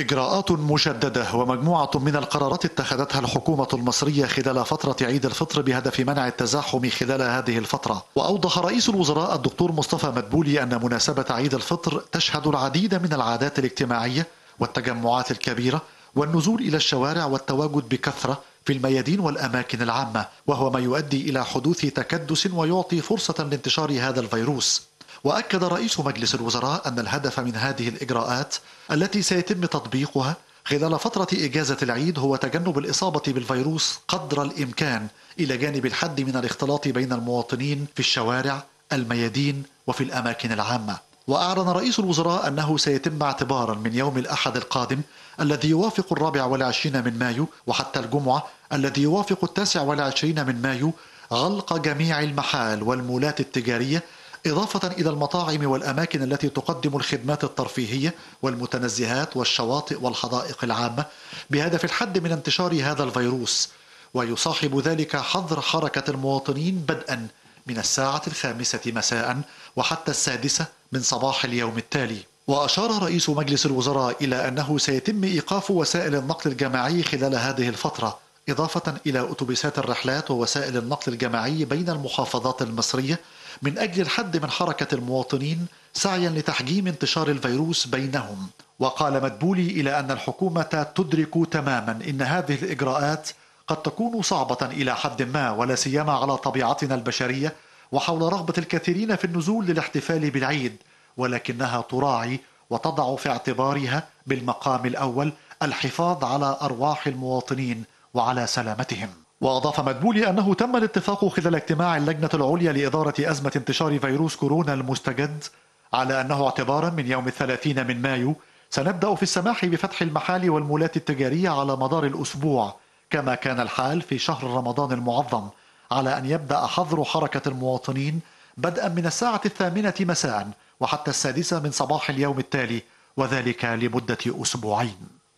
إجراءات مشددة ومجموعة من القرارات اتخذتها الحكومة المصرية خلال فترة عيد الفطر بهدف منع التزاحم خلال هذه الفترة وأوضح رئيس الوزراء الدكتور مصطفى مدبولي أن مناسبة عيد الفطر تشهد العديد من العادات الاجتماعية والتجمعات الكبيرة والنزول إلى الشوارع والتواجد بكثرة في الميادين والأماكن العامة وهو ما يؤدي إلى حدوث تكدس ويعطي فرصة لانتشار هذا الفيروس واكد رئيس مجلس الوزراء ان الهدف من هذه الاجراءات التي سيتم تطبيقها خلال فترة إجازة العيد هو تجنب الإصابة بالفيروس قدر الإمكان إلى جانب الحد من الاختلاط بين المواطنين في الشوارع، الميادين وفي الأماكن العامة. وأعلن رئيس الوزراء أنه سيتم اعتبارا من يوم الأحد القادم الذي يوافق الرابع والعشرين من مايو وحتى الجمعة الذي يوافق التاسع والعشرين من مايو غلق جميع المحال والمولات التجارية إضافة إلى المطاعم والأماكن التي تقدم الخدمات الترفيهية والمتنزهات والشواطئ والحدائق العامة بهدف الحد من انتشار هذا الفيروس ويصاحب ذلك حظر حركة المواطنين بدءا من الساعة الخامسة مساء وحتى السادسة من صباح اليوم التالي وأشار رئيس مجلس الوزراء إلى أنه سيتم إيقاف وسائل النقل الجماعي خلال هذه الفترة إضافة إلى أتوبيسات الرحلات ووسائل النقل الجماعي بين المحافظات المصرية من أجل الحد من حركة المواطنين سعيا لتحجيم انتشار الفيروس بينهم وقال مدبولي إلى أن الحكومة تدرك تماما أن هذه الإجراءات قد تكون صعبة إلى حد ما ولا سيما على طبيعتنا البشرية وحول رغبة الكثيرين في النزول للاحتفال بالعيد ولكنها تراعي وتضع في اعتبارها بالمقام الأول الحفاظ على أرواح المواطنين وعلى سلامتهم وأضاف مدبولي أنه تم الاتفاق خلال اجتماع اللجنة العليا لإدارة أزمة انتشار فيروس كورونا المستجد على أنه اعتبارا من يوم الثلاثين من مايو سنبدأ في السماح بفتح المحال والمولات التجارية على مدار الأسبوع كما كان الحال في شهر رمضان المعظم على أن يبدأ حظر حركة المواطنين بدءا من الساعة الثامنة مساء وحتى السادسة من صباح اليوم التالي وذلك لمدة أسبوعين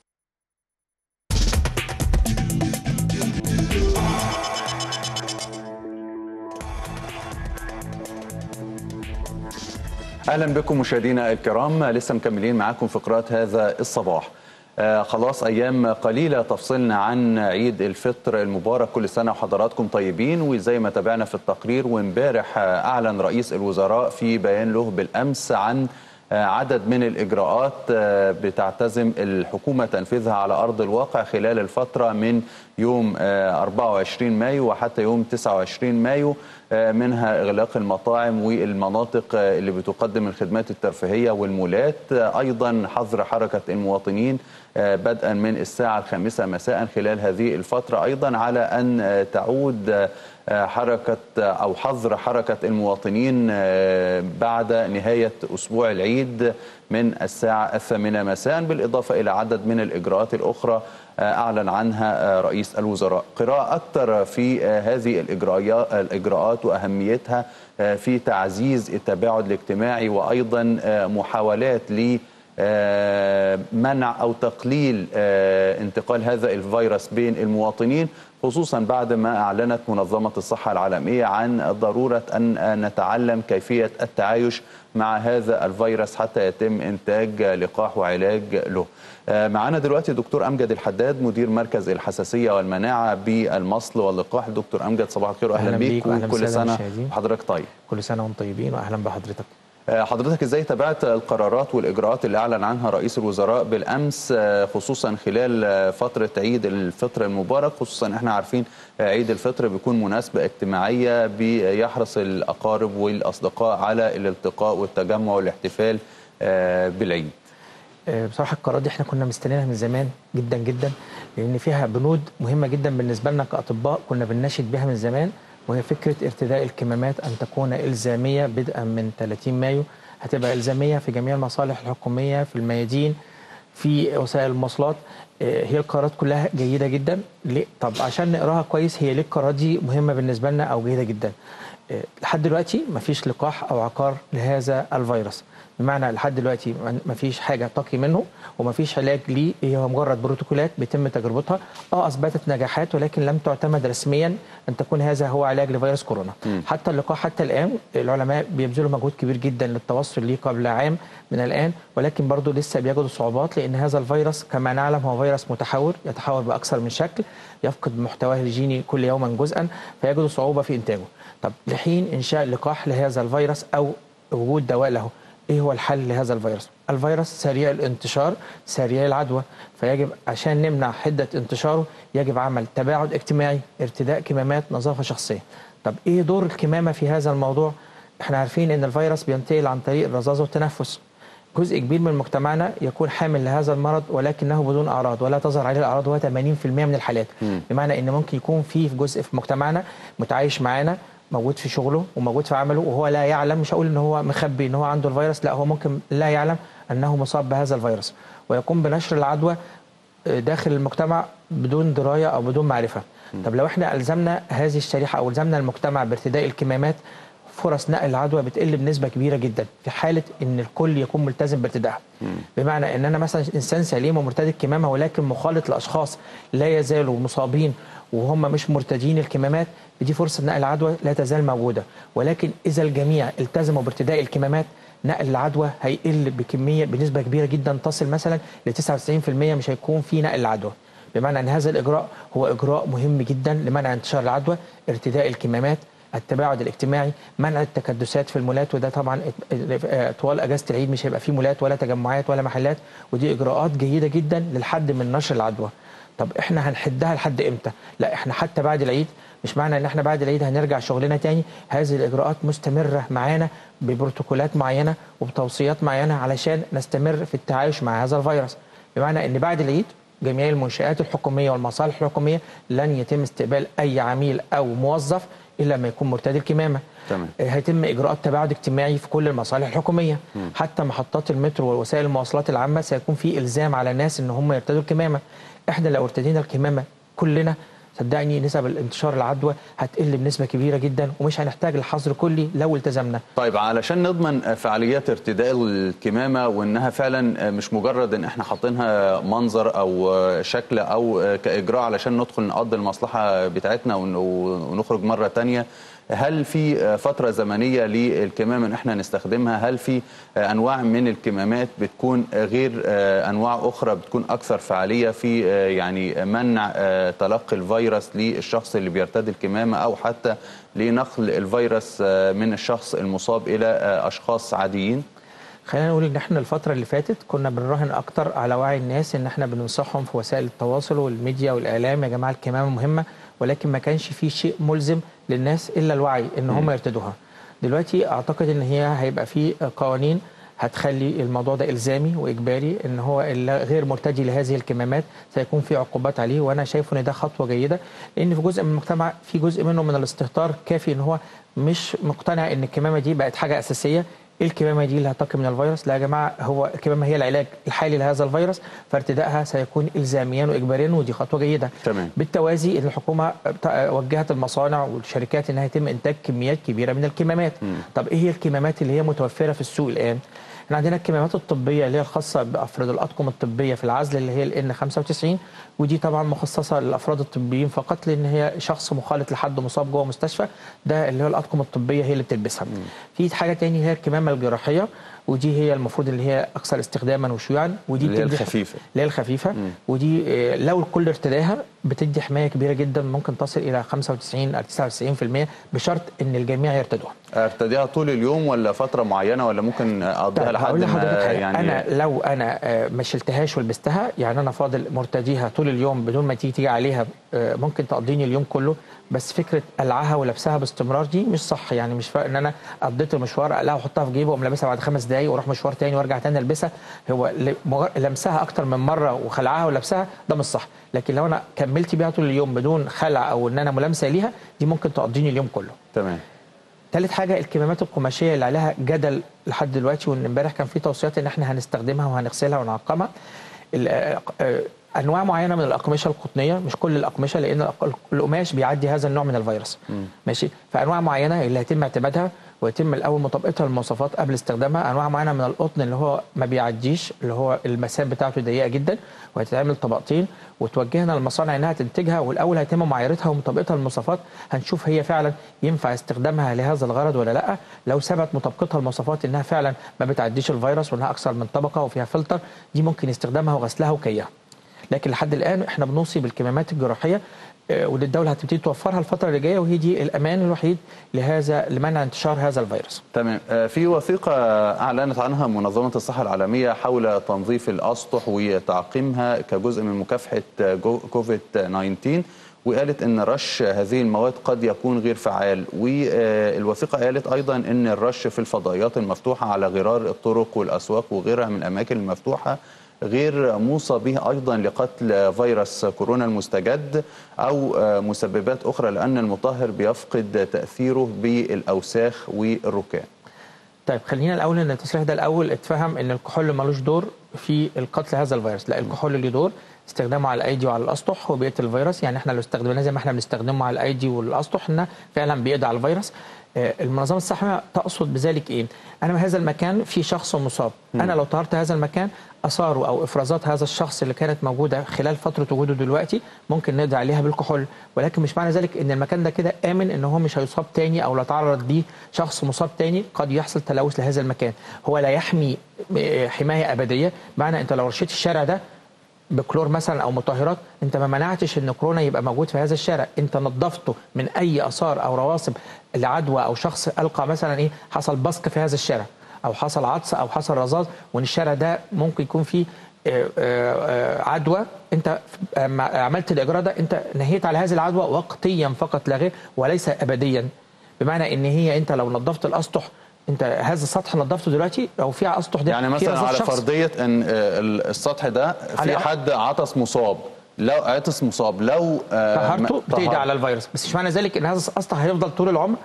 اهلا بكم مشاهدينا الكرام لسه مكملين معاكم فقرات هذا الصباح آه خلاص ايام قليله تفصلنا عن عيد الفطر المبارك كل سنه وحضراتكم طيبين وزي ما تابعنا في التقرير وامبارح اعلن رئيس الوزراء في بيان له بالامس عن عدد من الإجراءات بتعتزم الحكومة تنفيذها على أرض الواقع خلال الفترة من يوم 24 مايو وحتى يوم 29 مايو منها إغلاق المطاعم والمناطق اللي بتقدم الخدمات الترفيهية والمولات أيضا حظر حركة المواطنين بدءا من الساعة الخامسة مساء خلال هذه الفترة أيضا على أن تعود حركة أو حظر حركة المواطنين بعد نهاية أسبوع العيد من الساعة الثامنة مساء بالإضافة إلى عدد من الإجراءات الأخرى أعلن عنها رئيس الوزراء قراءة أكثر في هذه الإجراءات وأهميتها في تعزيز التباعد الاجتماعي وأيضا محاولات ل منع او تقليل انتقال هذا الفيروس بين المواطنين خصوصا بعد ما اعلنت منظمه الصحه العالميه عن ضروره ان نتعلم كيفيه التعايش مع هذا الفيروس حتى يتم انتاج لقاح وعلاج له. معنا دلوقتي دكتور امجد الحداد مدير مركز الحساسيه والمناعه بالمصل واللقاح دكتور امجد صباح الخير واهلا, أهلا بيك وكل سنه وحضرتك طيب. كل سنه وانتم طيبين واهلا بحضرتك. حضرتك ازاي تابعت القرارات والاجراءات اللي اعلن عنها رئيس الوزراء بالامس خصوصا خلال فتره عيد الفطر المبارك خصوصا احنا عارفين عيد الفطر بيكون مناسبه اجتماعيه بيحرص الاقارب والاصدقاء على الالتقاء والتجمع والاحتفال بالعيد. بصراحه القرارات دي احنا كنا مستنيينها من زمان جدا جدا لان فيها بنود مهمه جدا بالنسبه لنا كاطباء كنا بنناشد بها من زمان وهي فكرة ارتداء الكمامات أن تكون إلزامية بدءا من 30 مايو هتبقى إلزامية في جميع المصالح الحكومية في الميادين في وسائل المواصلات هي القرارات كلها جيدة جدا ليه؟ طب عشان نقراها كويس هي ليه القرارات دي مهمة بالنسبة لنا أو جيدة جدا لحد دلوقتي مفيش لقاح أو عقار لهذا الفيروس بمعنى لحد دلوقتي ما فيش حاجه تقي منه وما فيش علاج ليه هي مجرد بروتوكولات بيتم تجربتها اه اثبتت نجاحات ولكن لم تعتمد رسميا ان تكون هذا هو علاج لفيروس كورونا م. حتى اللقاح حتى الان العلماء بيبذلوا مجهود كبير جدا للتوصل ليه قبل عام من الان ولكن برضه لسه بيجدوا صعوبات لان هذا الفيروس كما نعلم هو فيروس متحور يتحور باكثر من شكل يفقد محتواه الجيني كل يوما جزءا فيجدوا صعوبه في انتاجه طب لحين انشاء لقاح لهذا الفيروس او وجود دواء له ايه هو الحل لهذا الفيروس الفيروس سريع الانتشار سريع العدوى فيجب عشان نمنع حده انتشاره يجب عمل تباعد اجتماعي ارتداء كمامات نظافه شخصيه طب ايه دور الكمامه في هذا الموضوع احنا عارفين ان الفيروس بينتقل عن طريق الرذاذه والتنفس جزء كبير من مجتمعنا يكون حامل لهذا المرض ولكنه بدون اعراض ولا تظهر عليه الاعراض وهو 80% من الحالات م. بمعنى ان ممكن يكون في جزء في مجتمعنا متعايش معانا موجود في شغله وموجود في عمله وهو لا يعلم مش هقول ان هو مخبي ان هو عنده الفيروس لا هو ممكن لا يعلم انه مصاب بهذا الفيروس ويقوم بنشر العدوى داخل المجتمع بدون درايه او بدون معرفه طب لو احنا الزمنا هذه الشريحه او الزمنا المجتمع بارتداء الكمامات فرص نقل العدوى بتقل بنسبه كبيره جدا في حاله ان الكل يكون ملتزم بارتدائها بمعنى ان انا مثلا انسان سليم ومرتدي الكمامه ولكن مخالط لاشخاص لا يزالوا مصابين وهم مش مرتدين الكمامات دي فرصه نقل العدوى لا تزال موجوده ولكن اذا الجميع التزموا بارتداء الكمامات نقل العدوى هيقل بكميه بنسبه كبيره جدا تصل مثلا ل 99% مش هيكون في نقل العدوى بمعنى ان هذا الاجراء هو اجراء مهم جدا لمنع انتشار العدوى ارتداء الكمامات التباعد الاجتماعي منع التكدسات في المولات وده طبعا طوال اجازه العيد مش هيبقى فيه مولات ولا تجمعات ولا محلات ودي اجراءات جيده جدا للحد من نشر العدوى طب احنا هنحدها لحد امتى لا احنا حتى بعد العيد مش معنى ان احنا بعد العيد هنرجع شغلنا تاني هذه الاجراءات مستمره معانا ببروتوكولات معينه وبتوصيات معينه علشان نستمر في التعايش مع هذا الفيروس بمعنى ان بعد العيد جميع المنشآت الحكومية والمصالح الحكومية لن يتم استقبال أي عميل أو موظف إلا ما يكون مرتدي الكمامة تمام. هيتم إجراءات تباعد اجتماعي في كل المصالح الحكومية م. حتى محطات المترو ووسائل المواصلات العامة سيكون في إلزام على الناس إن هم يرتدوا الكمامة إحنا لو ارتدينا الكمامة كلنا صدقني نسب الانتشار العدوى هتقل بنسبه كبيره جدا ومش هنحتاج لحظر كلي لو التزمنا. طيب علشان نضمن فعاليات ارتداء الكمامه وانها فعلا مش مجرد ان احنا حاطينها منظر او شكل او كاجراء علشان ندخل نقضي المصلحه بتاعتنا ونخرج مره ثانيه هل في فترة زمنية للكمامة ان احنا نستخدمها هل في انواع من الكمامات بتكون غير انواع اخرى بتكون اكثر فعالية في يعني منع تلقي الفيروس للشخص اللي بيرتدي الكمامة او حتى لنقل الفيروس من الشخص المصاب الى اشخاص عاديين خلينا نقول ان احنا الفتره اللي فاتت كنا بنراهن اكتر على وعي الناس ان احنا بننصحهم في وسائل التواصل والميديا والاعلام يا جماعه الكمامه مهمه ولكن ما كانش في شيء ملزم للناس الا الوعي ان هم يرتدوها دلوقتي اعتقد ان هي هيبقى في قوانين هتخلي الموضوع ده الزامي واجباري ان هو اللي غير مرتدي لهذه الكمامات سيكون في عقوبات عليه وانا شايف ان ده خطوه جيده لان في جزء من المجتمع في جزء منه من الاستهتار كافي ان هو مش مقتنع ان الكمامه دي بقت حاجه اساسيه ايه الكمامه دي اللي هتقي من الفيروس؟ لا يا جماعه هو الكمامه هي العلاج الحالي لهذا الفيروس فارتدائها سيكون الزاميا واجباريا ودي خطوه جيده. تمام. بالتوازي ان الحكومه وجهت المصانع والشركات انها يتم انتاج كميات كبيره من الكمامات. م. طب ايه هي الكمامات اللي هي متوفره في السوق الان؟ احنا عندنا الكمامات الطبيه اللي هي الخاصه بافراد الاطقم الطبيه في العزل اللي هي الان 95 ودي طبعا مخصصه للافراد الطبيين فقط لان هي شخص مخالط لحد مصاب جوه مستشفى ده اللي هو الاطقم الطبيه هي اللي بتلبسها. في حاجه تاني هي الكمامه الجراحيه ودي هي المفروض اللي هي اكثر استخداما وشيوعا ودي اللي هي الخفيفه اللي هي الخفيفه مم. ودي لو الكل ارتداها بتدي حمايه كبيره جدا ممكن تصل الى 95 او 99% بشرط ان الجميع يرتدوها ارتديها طول اليوم ولا فتره معينه ولا ممكن اقضيها لحد ما يعني انا لو انا ما شلتهاش ولبستها يعني انا فاضل مرتديها طول اليوم بدون ما تيجي تيجي عليها ممكن تقضيني اليوم كله بس فكره قلعها ولبسها باستمرار دي مش صح يعني مش ان انا قضيت المشوار اقلعها واحطها في جيبي واقوم لابسها بعد خمس دقايق واروح مشوار تاني وارجع تاني البسها هو لمسها اكتر من مره وخلعها ولبسها ده مش صح لكن لو انا كملت بيها طول اليوم بدون خلع او ان انا ملامسه ليها دي ممكن تقضيني اليوم كله تمام ثالث حاجه الكمامات القماشيه اللي عليها جدل لحد دلوقتي وان امبارح كان في توصيات ان احنا هنستخدمها وهنغسلها ونعقمها انواع معينه من الاقمشه القطنيه مش كل الاقمشه لان القماش بيعدي هذا النوع من الفيروس م. ماشي فانواع معينه اللي هيتم اعتمادها ويتم الاول مطابقتها للمواصفات قبل استخدامها انواع معينه من القطن اللي هو ما بيعديش اللي هو المسام بتاعته ضيقه جدا وهتتعمل طبقتين وتوجهنا للمصانع انها تنتجها والاول هيتم معايرتها ومطابقتها للمواصفات هنشوف هي فعلا ينفع استخدامها لهذا الغرض ولا لا لو ثبت مطابقتها للمواصفات انها فعلا ما بتعديش الفيروس وانها اكثر من طبقه وفيها فلتر دي ممكن استخدامها وغسلها وكيها لكن لحد الان احنا بنوصي بالكمامات الجراحيه آه، واللي الدوله هتبتدي توفرها الفتره اللي جايه وهي دي الامان الوحيد لهذا لمنع انتشار هذا الفيروس. تمام آه، في وثيقة أعلنت عنها منظمة الصحة العالمية حول تنظيف الأسطح وتعقيمها كجزء من مكافحة جو- كوفيد 19 وقالت أن رش هذه المواد قد يكون غير فعال والوثيقة قالت أيضا أن الرش في الفضائيات المفتوحة على غرار الطرق والأسواق وغيرها من الأماكن المفتوحة غير موصى به ايضا لقتل فيروس كورونا المستجد او مسببات اخرى لان المطهر بيفقد تاثيره بالاوساخ والركام. طيب خلينا الاول ان التصريح ده الاول اتفهم ان الكحول ملوش دور في القتل هذا الفيروس لا الكحول ليه دور استخدامه على الايدي وعلى الاسطح هو بيقتل الفيروس يعني احنا لو استخدمناه زي ما احنا بنستخدمه على الايدي والاسطح انه فعلا بيقضي على الفيروس آه، المنظمه الصحيه تقصد بذلك ايه انا هذا المكان فيه شخص مصاب انا لو طهرت هذا المكان اثاره او افرازات هذا الشخص اللي كانت موجوده خلال فتره وجوده دلوقتي ممكن نقضي عليها بالكحول ولكن مش معنى ذلك ان المكان ده كده امن ان هو مش هيصاب تاني او لا تعرض ليه شخص مصاب تاني قد يحصل تلوث لهذا المكان هو لا يحمي آه، حمايه ابديه معنى انت لو رشيت الشارع ده بكلور مثلا او مطهرات انت ما منعتش ان كورونا يبقى موجود في هذا الشارع انت نظفته من اي اثار او رواسب لعدوى او شخص القى مثلا ايه حصل بصق في هذا الشارع او حصل عطس او حصل رذاذ وان الشارع ده ممكن يكون فيه آه، آه، آه، عدوى انت أما عملت الاجراء ده انت نهيت على هذه العدوى وقتيا فقط لا غير وليس ابديا بمعنى ان هي انت لو نظفت الاسطح انت هذا السطح نظفته دلوقتي لو في اسطح ده يعني فيه مثلا رذاذ على شخص، فرضيه ان آه، السطح ده في على- حد عطس مصاب لو عطس مصاب لو آه، طهرته ما- بتقضي طهر- على الفيروس بس مش معنى ذلك ان هذا الاسطح هيفضل طول العمر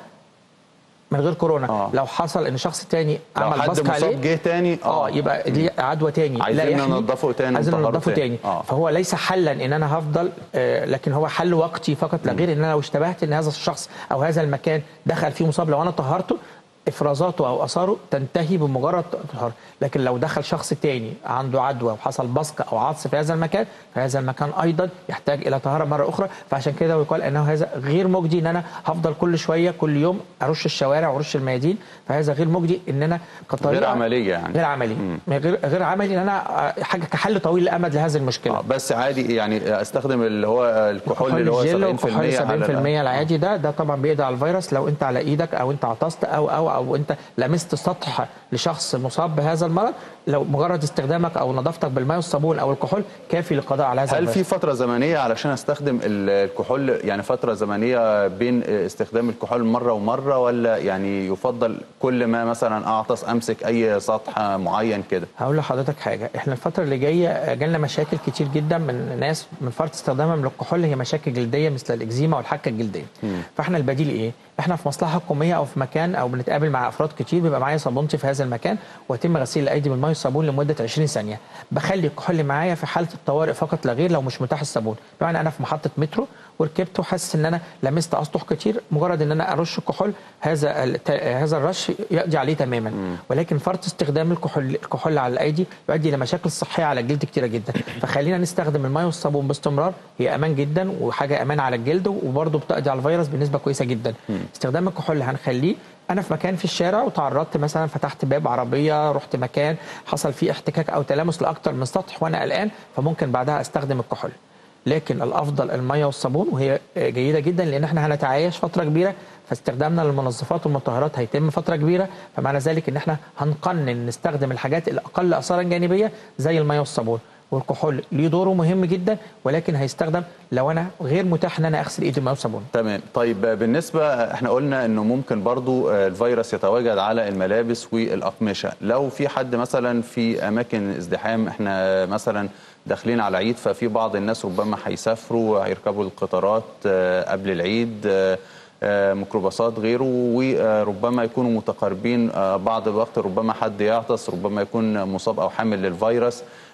من غير كورونا آه. لو حصل ان شخص تاني لو عمل حد بصق عليه مصاب جه تاني اه يبقى دي عدوى تاني عايزين لا يحمي. ننضفه تاني عايزين ونطهره ننضفه تاني. تاني آه. فهو ليس حلا ان انا هفضل آه لكن هو حل وقتي فقط لا غير ان انا لو اشتبهت ان هذا الشخص او هذا المكان دخل فيه مصاب لو انا طهرته افرازاته او اثاره تنتهي بمجرد طهاره لكن لو دخل شخص تاني عنده عدوى وحصل بصق او عطس في هذا المكان فهذا المكان ايضا يحتاج الى طهاره مره اخرى فعشان كده يقال انه هذا غير مجدي ان انا هفضل كل شويه كل يوم ارش الشوارع وارش الميادين فهذا غير مجدي ان انا كطريقه غير عملية يعني. غير عملي غير غير عملي ان انا آه، حاجه كحل طويل الامد لهذه المشكله آه، بس عادي يعني استخدم اللي هو الكحول اللي هو 70% الجل والكحول 70% على العادي ده ده طبعا بيقضي على الفيروس لو انت على ايدك او انت عطست او او او انت لمست سطح لشخص مصاب بهذا المرض لو مجرد استخدامك او نظافتك بالماء والصابون او الكحول كافي للقضاء على هذا هل الفيروس. في فترة زمنية علشان استخدم الكحول يعني فترة زمنية بين استخدام الكحول مرة ومرة ولا يعني يفضل كل ما مثلا اعطس امسك اي سطح معين كده هقول لحضرتك حاجه احنا الفتره اللي جايه جالنا مشاكل كتير جدا من ناس من فرط استخدامهم للكحول هي مشاكل جلديه مثل الاكزيما والحكه الجلديه فاحنا البديل ايه احنا في مصلحه حكوميه او في مكان او بنتقابل مع افراد كتير بيبقى معايا صابونتي في هذا المكان ويتم غسيل الايدي بالماء والصابون لمده 20 ثانيه بخلي الكحول معايا في حاله الطوارئ فقط لا غير لو مش متاح الصابون بمعنى انا في محطه مترو وركبت وحاسس ان انا لمست اسطح كتير مجرد ان انا ارش الكحول هذا الت- هذا الرش يقضي عليه تماما ولكن فرط استخدام الكحول الكحول على الايدي يؤدي الى مشاكل صحيه على الجلد كتيره جدا فخلينا نستخدم الماء والصابون باستمرار هي امان جدا وحاجه امان على الجلد وبرضه بتقضي على الفيروس بنسبه كويسه جدا استخدام الكحول هنخليه انا في مكان في الشارع وتعرضت مثلا فتحت باب عربيه رحت مكان حصل فيه احتكاك او تلامس لاكتر من سطح وانا قلقان فممكن بعدها استخدم الكحول لكن الافضل الميه والصابون وهي جيده جدا لان احنا هنتعايش فتره كبيره فاستخدامنا للمنظفات والمطهرات هيتم فتره كبيره فمعنى ذلك ان احنا هنقنن نستخدم الحاجات الاقل اثارا جانبيه زي الميه والصابون والكحول ليه دوره مهم جدا ولكن هيستخدم لو انا غير متاح ان انا اغسل ايدي بميه وصابون تمام طيب بالنسبة احنا قلنا انه ممكن برضو الفيروس يتواجد على الملابس والأقمشة لو في حد مثلا في أماكن ازدحام احنا مثلا داخلين على عيد ففي بعض الناس ربما هيسافروا هيركبوا القطارات آه، قبل العيد آه، آه، ميكروباصات غيره وربما يكونوا متقاربين آه، بعض الوقت ربما حد يعطس ربما يكون مصاب او حامل للفيروس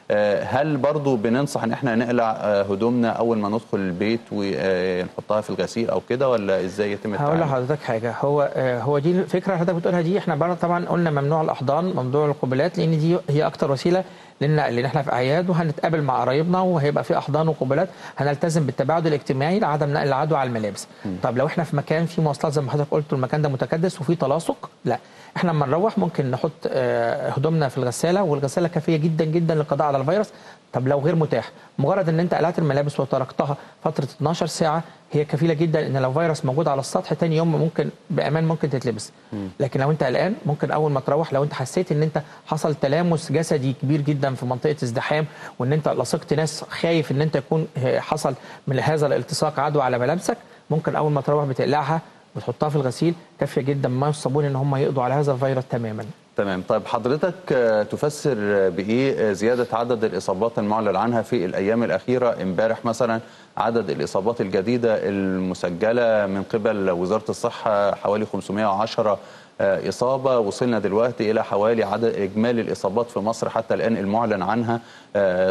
هل برضو بننصح ان احنا نقلع هدومنا اول ما ندخل البيت ونحطها في الغسيل او كده ولا ازاي يتم هقول التعامل؟ لحضرتك حاجه هو هو دي الفكره اللي حضرتك بتقولها دي احنا بره طبعا قلنا ممنوع الاحضان ممنوع القبلات لان دي هي اكتر وسيله لان لان احنا في اعياد وهنتقابل مع قرايبنا وهيبقى في احضان وقبلات هنلتزم بالتباعد الاجتماعي لعدم نقل العدوى على الملابس طب لو احنا في مكان فيه مواصلات زي ما حضرتك قلت المكان ده متكدس وفيه تلاصق لا احنا لما نروح ممكن نحط آه، هدومنا في الغساله والغساله كافيه جدا جدا للقضاء على الفيروس طب لو غير متاح مجرد ان انت قلعت الملابس وتركتها فتره 12 ساعه هي كفيله جدا ان لو فيروس موجود على السطح تاني يوم ممكن بامان ممكن تتلبس لكن لو انت قلقان ممكن اول ما تروح لو انت حسيت ان انت حصل تلامس جسدي كبير جدا في منطقه ازدحام وان انت لصقت ناس خايف ان انت يكون حصل من هذا الالتصاق عدوى على ملابسك ممكن اول ما تروح بتقلعها وتحطها في الغسيل كافيه جدا ما والصابون ان هم يقضوا على هذا الفيروس تماما تمام طيب حضرتك آه، تفسر آه، بايه آه، زياده عدد الاصابات المعلن عنها في الايام الاخيره امبارح مثلا عدد الاصابات الجديده المسجله من قبل وزاره الصحه حوالي 510 آه، اصابه وصلنا دلوقتي الى حوالي عدد اجمالي الاصابات في مصر حتى الان المعلن عنها آه،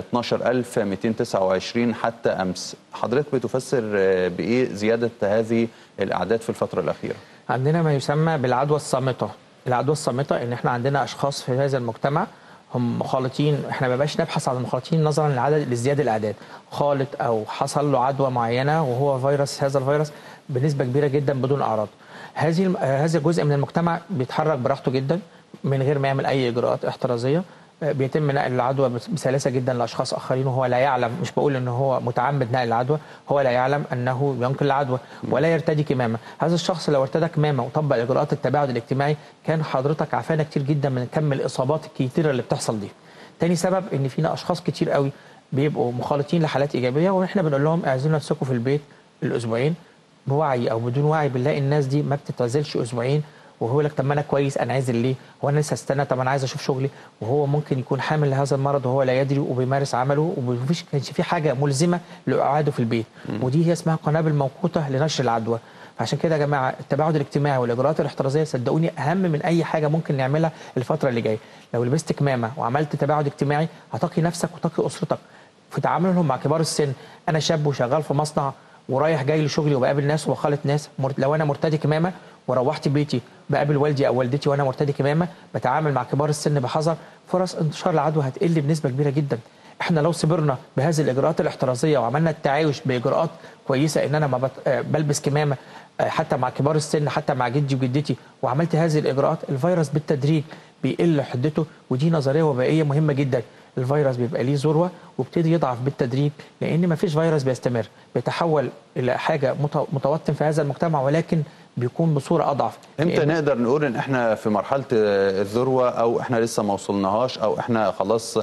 12229 حتى امس حضرتك بتفسر آه، بايه زياده هذه الاعداد في الفتره الاخيره عندنا ما يسمى بالعدوى الصامته العدوى الصامته ان احنا عندنا اشخاص في هذا المجتمع هم مخالطين احنا ما بقاش نبحث عن المخالطين نظرا لعدد لازدياد الاعداد خالط او حصل له عدوى معينه وهو فيروس هذا الفيروس بنسبه كبيره جدا بدون اعراض هذه الم- آه، هذا الجزء من المجتمع بيتحرك براحته جدا من غير ما يعمل اي اجراءات احترازيه آه، بيتم نقل العدوى بس- بسلاسه جدا لاشخاص اخرين وهو لا يعلم مش بقول ان هو متعمد نقل العدوى هو لا يعلم انه ينقل العدوى ولا يرتدي كمامه هذا الشخص لو ارتدى كمامه وطبق اجراءات التباعد الاجتماعي كان حضرتك عافانا كتير جدا من كم الاصابات الكتيره اللي بتحصل دي تاني سبب ان فينا اشخاص كتير قوي بيبقوا مخالطين لحالات ايجابيه واحنا بنقول لهم اعزلوا نفسكم في البيت الاسبوعين بوعي او بدون وعي بنلاقي الناس دي ما بتتعزلش اسبوعين وهو يقول لك طب ما انا كويس انا عايز ليه؟ هو انا لسه استنى طب انا عايز اشوف شغلي وهو ممكن يكون حامل لهذا المرض وهو لا يدري وبيمارس عمله ومفيش كانش في حاجه ملزمه لاقعاده في البيت ودي هي اسمها قنابل موقوته لنشر العدوى فعشان كده يا جماعه التباعد الاجتماعي والاجراءات الاحترازيه صدقوني اهم من اي حاجه ممكن نعملها الفتره اللي جايه لو لبست كمامه وعملت تباعد اجتماعي هتقي نفسك وتقي اسرتك في تعاملهم مع كبار السن انا شاب وشغال في مصنع ورايح جاي لشغلي وبقابل ناس وبخالط ناس مر- لو انا مرتدي كمامه وروحت بيتي بقابل والدي او والدتي وانا مرتدي كمامه بتعامل مع كبار السن بحذر فرص انتشار العدوى هتقل بنسبه كبيره جدا احنا لو صبرنا بهذه الاجراءات الاحترازيه وعملنا التعايش باجراءات كويسه ان انا ما بت... آه، بلبس كمامه آه، حتى مع كبار السن حتى مع جدي وجدتي وعملت هذه الاجراءات الفيروس بالتدريج بيقل حدته ودي نظريه وبائيه مهمه جدا الفيروس بيبقى ليه ذروه وابتدي يضعف بالتدريج لان ما فيش فيروس بيستمر بيتحول الى حاجه مت- متوطن في هذا المجتمع ولكن بيكون بصوره اضعف امتى لأن- نقدر نقول ان احنا في مرحله الذروه او احنا لسه ما وصلناهاش او احنا خلاص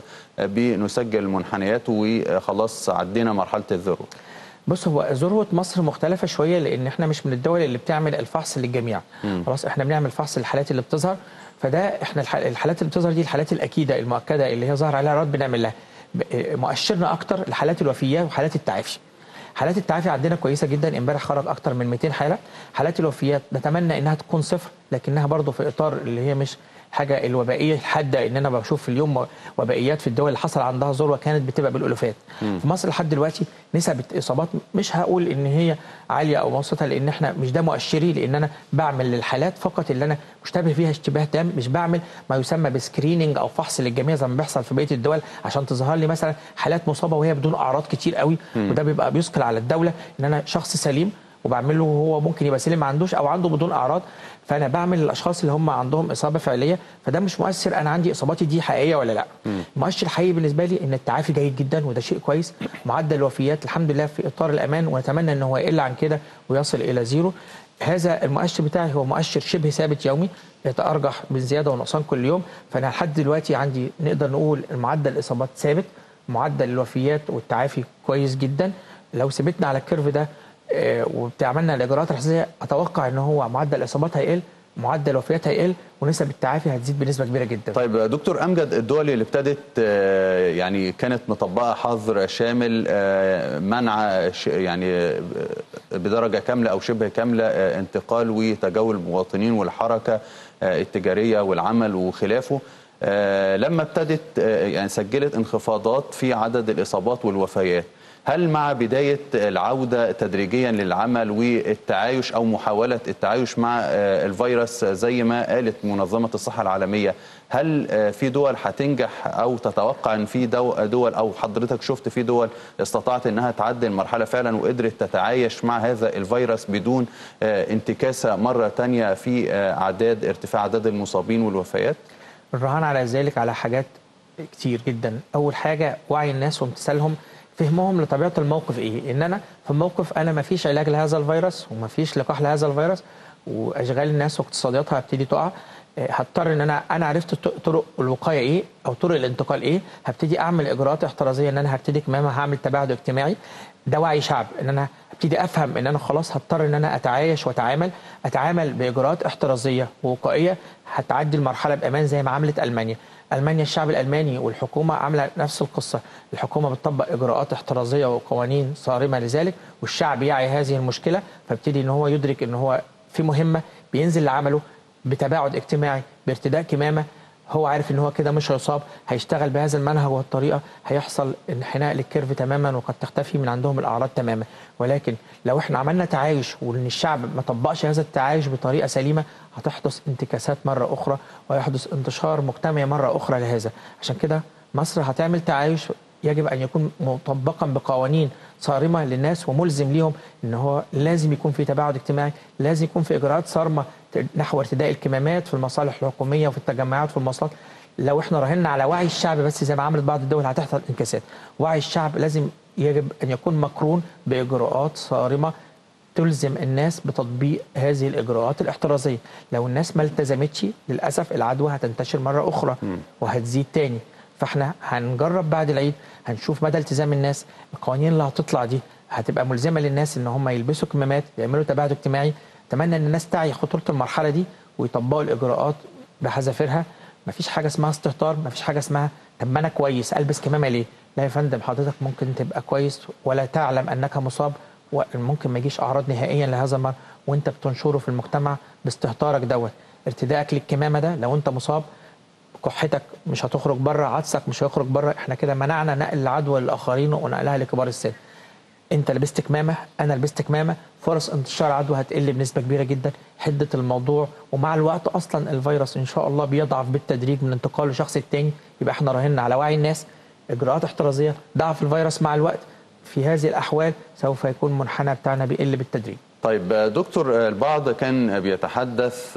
بنسجل منحنيات وخلاص عدينا مرحله الذروه بص هو ذروه مصر مختلفه شويه لان احنا مش من الدول اللي بتعمل الفحص للجميع خلاص احنا بنعمل فحص للحالات اللي بتظهر فده احنا الح- الحالات اللي بتظهر دي الحالات الاكيده المؤكده اللي هي ظهر عليها رد بنعمل لها ب- مؤشرنا اكتر لحالات الوفيات وحالات التعافي حالات التعافي عندنا كويسه جدا امبارح خرج اكتر من 200 حاله حالات الوفيات نتمنى انها تكون صفر لكنها برضو في اطار اللي هي مش حاجه الوبائيه الحاده ان انا بشوف في اليوم وبائيات في الدول اللي حصل عندها ذروه كانت بتبقى بالالوفات في مصر لحد دلوقتي نسب الاصابات مش هقول ان هي عاليه او متوسطه لان احنا مش ده مؤشري لان انا بعمل للحالات فقط اللي انا مشتبه فيها اشتباه تام مش بعمل ما يسمى بسكريننج او فحص للجميع زي ما بيحصل في بقيه الدول عشان تظهر لي مثلا حالات مصابه وهي بدون اعراض كتير قوي وده بيبقى بيثقل على الدوله ان انا شخص سليم وبعمل له هو ممكن يبقى سليم ما عندوش او عنده بدون اعراض فانا بعمل للاشخاص اللي هم عندهم اصابه فعليه فده مش مؤثر انا عندي اصاباتي دي حقيقيه ولا لا المؤشر الحقيقي بالنسبه لي ان التعافي جيد جدا وده شيء كويس معدل الوفيات الحمد لله في اطار الامان ونتمنى ان هو يقل عن كده ويصل الى زيرو هذا المؤشر بتاعي هو مؤشر شبه ثابت يومي يتارجح بالزياده والنقصان كل يوم فانا لحد دلوقتي عندي نقدر نقول معدل الاصابات ثابت معدل الوفيات والتعافي كويس جدا لو ثبتنا على الكيرف ده آه، وبتعملنا الاجراءات الحساسيه اتوقع ان هو معدل الاصابات هيقل معدل الوفيات هيقل ونسب التعافي هتزيد بنسبه كبيره جدا طيب دكتور امجد الدول اللي ابتدت آه، يعني كانت مطبقه حظر شامل آه، منع ش- يعني آه، بدرجه كامله او شبه كامله آه، انتقال وتجول المواطنين والحركه آه، التجاريه والعمل وخلافه آه، لما ابتدت آه، يعني سجلت انخفاضات في عدد الاصابات والوفيات هل مع بداية العودة تدريجيا للعمل والتعايش أو محاولة التعايش مع آه، الفيروس زي ما قالت منظمة الصحة العالمية هل آه، في دول هتنجح أو تتوقع أن في دو- دول أو حضرتك شفت في دول استطاعت أنها تعدي المرحلة فعلا وقدرت تتعايش مع هذا الفيروس بدون آه، انتكاسة مرة تانية في آه، أعداد ارتفاع أعداد المصابين والوفيات؟ الرهان على ذلك على حاجات كتير جدا اول حاجه وعي الناس وامتثالهم فهمهم لطبيعه الموقف ايه ان انا في موقف انا ما فيش علاج لهذا الفيروس وما فيش لقاح لهذا الفيروس واشغال الناس واقتصادياتها هتبتدي تقع آه، هضطر ان انا انا عرفت الط- طرق الوقايه ايه او طرق الانتقال ايه هبتدي اعمل اجراءات احترازيه ان انا هبتدي كمان هعمل تباعد اجتماعي ده وعي شعب ان انا ابتدي افهم ان انا خلاص هضطر ان انا اتعايش واتعامل اتعامل باجراءات احترازيه ووقائيه هتعدي المرحله بامان زي ما عملت المانيا المانيا الشعب الالماني والحكومه عامله نفس القصه الحكومه بتطبق اجراءات احترازيه وقوانين صارمه لذلك والشعب يعي هذه المشكله فابتدي ان هو يدرك ان هو في مهمه بينزل لعمله بتباعد اجتماعي بارتداء كمامه هو عارف ان هو كده مش هيصاب هيشتغل بهذا المنهج والطريقه هيحصل انحناء للكيرف تماما وقد تختفي من عندهم الاعراض تماما ولكن لو احنا عملنا تعايش وان الشعب ما طبقش هذا التعايش بطريقه سليمه هتحدث انتكاسات مره اخرى ويحدث انتشار مجتمعي مره اخرى لهذا عشان كده مصر هتعمل تعايش يجب ان يكون مطبقا بقوانين صارمه للناس وملزم ليهم ان هو لازم يكون في تباعد اجتماعي لازم يكون في اجراءات صارمه نحو ارتداء الكمامات في المصالح الحكوميه وفي التجمعات في المواصلات لو احنا راهنا على وعي الشعب بس زي ما عملت بعض الدول هتحصل انكاسات وعي الشعب لازم يجب ان يكون مقرون باجراءات صارمه تلزم الناس بتطبيق هذه الاجراءات الاحترازيه لو الناس ما التزمتش للاسف العدوى هتنتشر مره اخرى وهتزيد تاني فاحنا هنجرب بعد العيد هنشوف مدى التزام الناس القوانين اللي هتطلع دي هتبقى ملزمه للناس ان هم يلبسوا كمامات يعملوا تباعد اجتماعي اتمنى ان الناس تعي خطوره المرحله دي ويطبقوا الاجراءات بحذافيرها مفيش حاجه اسمها استهتار مفيش حاجه اسمها طب ما انا كويس البس كمامه ليه لا يا فندم حضرتك ممكن تبقى كويس ولا تعلم انك مصاب وممكن ما يجيش اعراض نهائيا لهذا المرض وانت بتنشره في المجتمع باستهتارك دوت ارتدائك للكمامه ده لو انت مصاب كحتك مش هتخرج بره عطسك مش هيخرج بره احنا كده منعنا نقل العدوى للاخرين ونقلها لكبار السن انت لبست كمامه انا لبست كمامه فرص انتشار عدوى هتقل بنسبه كبيره جدا حده الموضوع ومع الوقت اصلا الفيروس ان شاء الله بيضعف بالتدريج من انتقاله لشخص التاني يبقى احنا راهنا على وعي الناس اجراءات احترازيه ضعف الفيروس مع الوقت في هذه الاحوال سوف يكون منحنى بتاعنا بيقل بالتدريج طيب دكتور البعض كان بيتحدث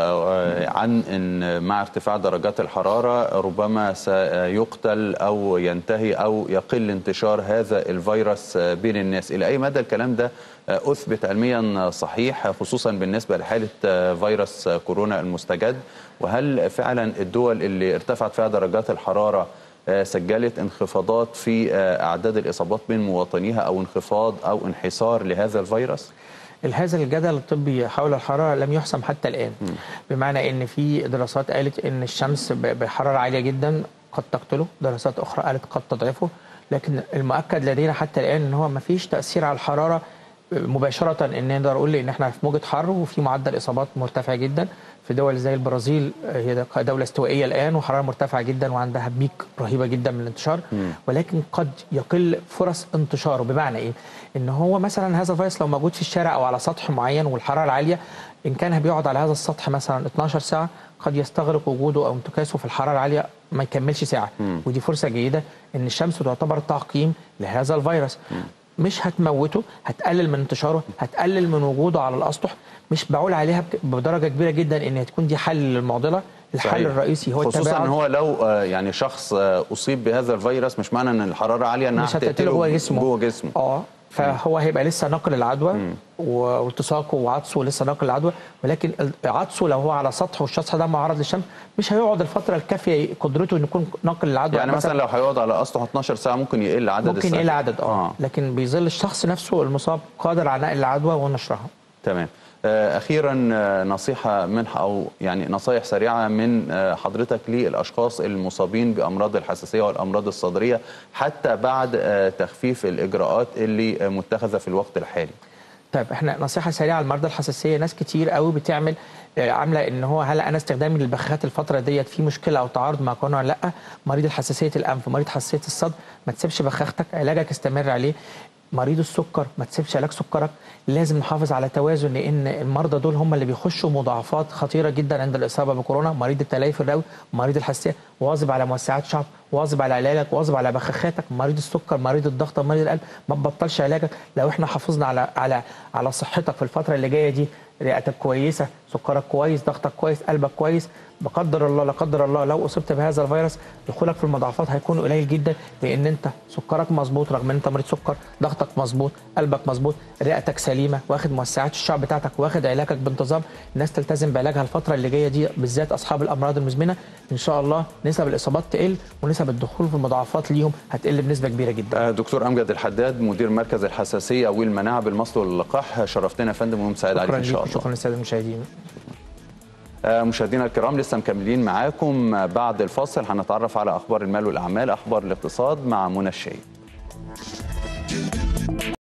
عن ان مع ارتفاع درجات الحراره ربما سيقتل او ينتهي او يقل انتشار هذا الفيروس بين الناس الى اي مدى الكلام ده اثبت علميا صحيح خصوصا بالنسبه لحاله فيروس كورونا المستجد وهل فعلا الدول اللي ارتفعت فيها درجات الحراره سجلت انخفاضات في اعداد الاصابات بين مواطنيها او انخفاض او انحسار لهذا الفيروس؟ هذا الجدل الطبي حول الحراره لم يحسم حتى الان م. بمعنى ان في دراسات قالت ان الشمس بحراره عاليه جدا قد تقتله دراسات اخرى قالت قد تضعفه لكن المؤكد لدينا حتى الان ان هو ما فيش تاثير على الحراره مباشره ان نقدر نقول ان احنا في موجه حر وفي معدل اصابات مرتفع جدا في دول زي البرازيل هي دوله استوائيه الان وحراره مرتفعه جدا وعندها بيك رهيبه جدا من الانتشار م. ولكن قد يقل فرص انتشاره بمعنى ايه؟ ان هو مثلا هذا الفيروس لو موجود في الشارع او على سطح معين والحراره العاليه ان كان بيقعد على هذا السطح مثلا 12 ساعه قد يستغرق وجوده او انتكاسه في الحراره العاليه ما يكملش ساعه م. ودي فرصه جيده ان الشمس تعتبر تعقيم لهذا الفيروس م. مش هتموته هتقلل من انتشاره هتقلل من وجوده على الاسطح مش بعول عليها بدرجه كبيره جدا ان تكون دي حل للمعضله الحل صحيح. الرئيسي هو خصوصا التباعد ان هو لو يعني شخص اصيب بهذا الفيروس مش معنى ان الحراره عاليه انها مش هتقتله جوه جسمه جوه جسمه اه فهو هيبقى لسه ناقل العدوى والتصاقه وعطسه لسه ناقل العدوى ولكن عطسه لو هو على سطح والسطح ده معرض للشمس مش هيقعد الفتره الكافيه قدرته انه يكون ناقل العدوى يعني مثلا لو هيقعد على اسطح 12 ساعه ممكن يقل عدد ممكن يقل عدد اه, آه. لكن بيظل الشخص نفسه المصاب قادر على نقل العدوى ونشرها تمام اخيرا نصيحه من او يعني نصايح سريعه من حضرتك للاشخاص المصابين بامراض الحساسيه والامراض الصدريه حتى بعد تخفيف الاجراءات اللي متخذه في الوقت الحالي طيب احنا نصيحه سريعه لمرضى الحساسيه ناس كتير قوي بتعمل آه، عامله ان هو هل انا استخدامي للبخاخات الفتره ديت في مشكله او تعارض مع قانون ولا لا مريض الحساسيه الانف مريض حساسيه الصدر ما تسيبش بخاختك علاجك استمر عليه مريض السكر ما تسيبش علاج سكرك لازم نحافظ على توازن لان المرضى دول هم اللي بيخشوا مضاعفات خطيره جدا عند الاصابه بكورونا مريض التليف الرئوي مريض الحساسيه واظب على موسعات شعب واظب على علاجك واظب على بخاخاتك مريض السكر مريض الضغط مريض القلب ما تبطلش علاجك لو احنا حافظنا على على على صحتك في الفتره اللي جايه دي رئتك كويسه سكرك كويس ضغطك كويس قلبك كويس بقدر الله لا قدر الله لو اصبت بهذا الفيروس دخولك في المضاعفات هيكون قليل جدا لان انت سكرك مظبوط رغم ان انت مريض سكر ضغطك مظبوط قلبك مظبوط رئتك سليمه واخد موسعات الشعب بتاعتك واخد علاجك بانتظام الناس تلتزم بعلاجها الفتره اللي جايه دي بالذات اصحاب الامراض المزمنه ان شاء الله نسب الاصابات تقل ونسب الدخول في المضاعفات ليهم هتقل بنسبه كبيره جدا آه، دكتور امجد الحداد مدير مركز الحساسيه والمناعه بالمصل واللقاح شرفتنا يا فندم ويوم سعيد عليك شكرا ان شاء ليكم الله شكرا للساده المشاهدين آه، مشاهدينا الكرام لسه مكملين معاكم آه، بعد الفاصل هنتعرف على اخبار المال والاعمال اخبار الاقتصاد مع منى الشيخ